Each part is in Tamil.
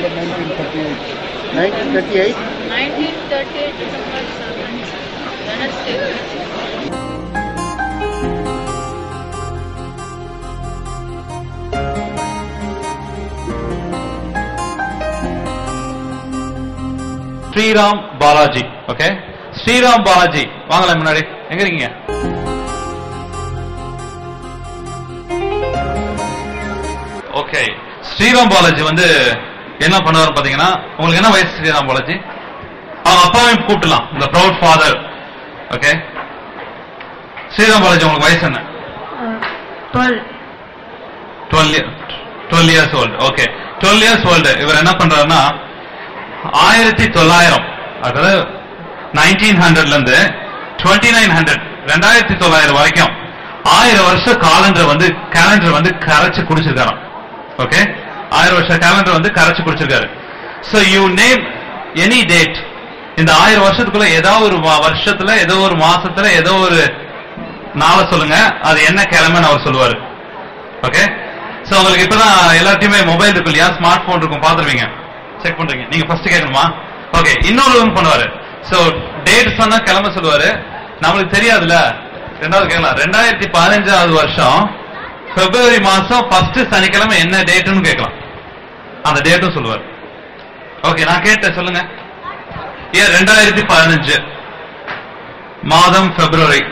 December 1938. 1938, 1938 December 7th, Wednesday. Sriram Balaji okay Sriram Balaji வாங்கலாம் முன்னாடி எங்க இருக்கீங்க ஓகே ஸ்ரீராம் பாலாஜி வந்து என்ன பண்ணுவார் பாத்தீங்கன்னா உங்களுக்கு என்ன வயசு ஸ்ரீராம் பாலாஜி அவங்க அப்பாவையும் கூப்பிடலாம் இந்த proud father okay Sriram Balaji உங்களுக்கு வயசு என்ன twelve twelve twelve years old okay twelve years old இவர் என்ன பண்றாருன்னா ஆயிரத்தி தொள்ளாயிரம் அதாவது நைன்டீன் ஹண்ட்ரட்ல இருந்து டுவெண்ட்டி நைன் ஹண்ட்ரட் ரெண்டாயிரத்தி தொள்ளாயிரம் வரைக்கும் ஆயிரம் வருஷ காலண்டர் வந்து கேலண்டர் வந்து கரைச்சு குடிச்சிருக்காராம் ஓகே ஆயிரம் வருஷ கேலண்டர் வந்து கரைச்சு குடிச்சிருக்காரு so you name any date இந்த ஆயிரம் வருஷத்துக்குள்ள ஏதோ ஒரு வ- வருஷத்துல ஏதோ ஒரு மாசத்துல ஏதோ ஒரு நாளை சொல்லுங்க அது என்ன கிழமைன்னு அவர் சொல்லுவாரு ஓகே சோ உங்களுக்கு இப்பதான் எல்லாத்தையுமே மொபைல் இருக்கு இல்லையா ஸ்மார்ட் போன் இருக்கும் பாத்துருவீங்க செக் பண்றீங்க நீங்க ஃபர்ஸ்ட் கேட்கணுமா ஓகே இன்னொரு ஒன்று பண்ணுவாரு சோ டேட் சொன்னா கிளம்ப சொல்லுவாரு நம்மளுக்கு தெரியாதுல்ல ரெண்டாவது கேட்கலாம் ரெண்டாயிரத்தி பதினஞ்சாவது வருஷம் பிப்ரவரி மாசம் ஃபர்ஸ்ட் சனிக்கிழமை என்ன டேட்னு கேட்கலாம் அந்த டேட்டும் சொல்லுவார் ஓகே நான் கேட்டேன் சொல்லுங்க ஏன் ரெண்டாயிரத்தி பதினஞ்சு மாதம் பிப்ரவரி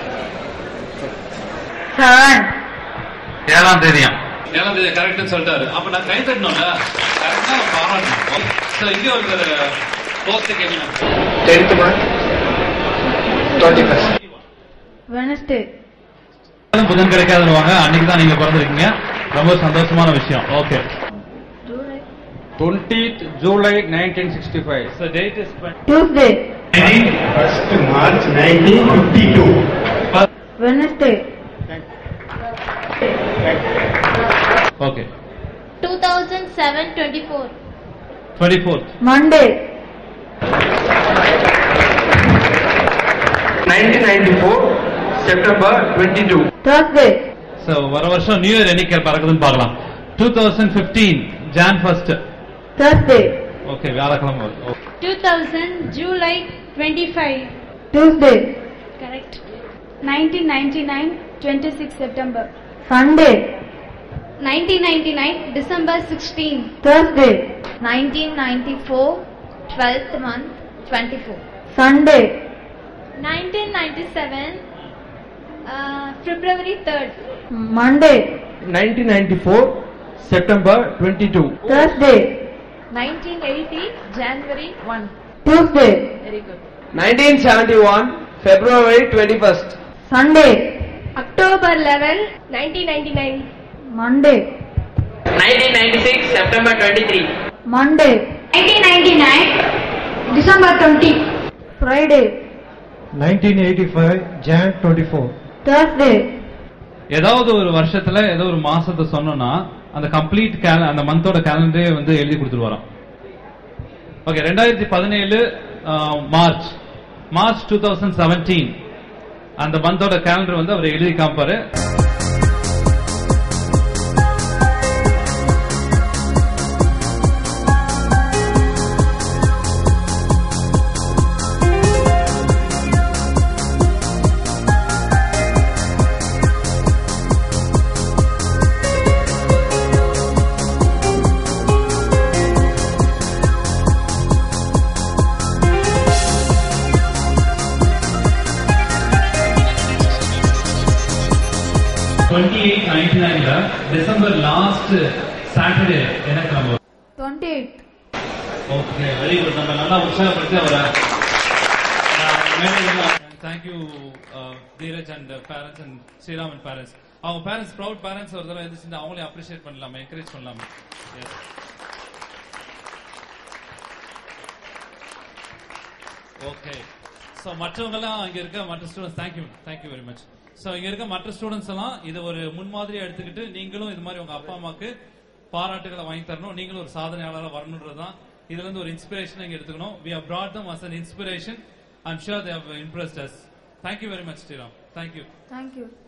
செவன் ஏழாம் தேதியம் ஏழாம் தேதி கரெக்ட்னு சொல்லிட்டாரு அப்ப நான் கை தட்டணும்ல கரெக்டா பாராட்டணும் சோ இங்க ஒரு போஸ்ட் கேட்டீங்க 10th month, 21st. வெனஸ்டே புதன் கிடைக்காதுன்னு அன்னைக்கு தான் நீங்க பிறந்திருக்கீங்க ரொம்ப சந்தோஷமான விஷயம் okay July 20th July 1965. So date is Tuesday 1st March 1952. Wednesday okay 2007 24 24th Monday 1994 September 22. Thursday so வர வருஷம் நியூ இயர் என்னைக்கு பறக்குதுன்னு பார்க்கலாம் 2015 ஜான் ஃபர்ஸ்ட் தேர்ஸ்டே ஓகே வியாழக்கிழமை 2000 July 25 Tuesday correct 1999 26 September Sunday 1999 December 16 Thursday 1994 12th month 24 Sunday 1997 uh, February 3rd Monday 1994 September 22. Thursday 1980 January 1 Tuesday very good 1971 February 21st. Sunday October 11 1999 Monday 1996 September 23. Monday 1999 December 20 Friday 1985 Jan 24. Thursday ஏதாவது ஒரு வருஷத்துல ஏதோ ஒரு மாசத்தை சொன்னோம்னா அந்த கம்ப்ளீட் அந்த மந்தோட கேலண்டரே வந்து எழுதி கொடுத்துட்டு வரோம் ஓகே ரெண்டாயிரத்தி பதினேழு March March two thousand seventeen அந்த மந்தோட கேலண்டர் வந்து அவர் எழுதி காமிப்பாரு டுவெண்ட்டி எயிட் நைன்டி நைன்ல டிசம்பர் லாஸ்ட் சாட்டர்டே என்ன கிளம்பும் twenty eight okay very good நம்ம நல்லா உற்சாகப்படுத்தி அவரை thank you Dheeraj and parents and Sriram and parents அவங்க பேரண்ட்ஸ் ப்ரௌட் பேரண்ட்ஸ் ஒரு தடவை எழுந்திரிச்சு அவங்களே அப்ரிஷியேட் பண்ணலாமே என்கரேஜ் பண்ணலாமே Yes. ஓகே ஸோ மற்றவங்கெல்லாம் இங்க இருக்க மற்ற students thank you thank you very much so இங்க இருக்க மற்ற ஸ்டூடெண்ட்ஸ் எல்லாம் இதை ஒரு முன்மாதிரியா எடுத்துக்கிட்டு நீங்களும் இது மாதிரி உங்க அப்பா அம்மாக்கு பாராட்டுகளை வாங்கி தரணும் நீங்களும் ஒரு சாதனையாளராக வரணுன்றது தான் இதுல இருந்து ஒரு இன்ஸ்பிரேஷன் இங்க எடுத்துக்கணும் we have brought them as an inspiration i'm sure they have impressed us thank you very much Sriram thank you thank you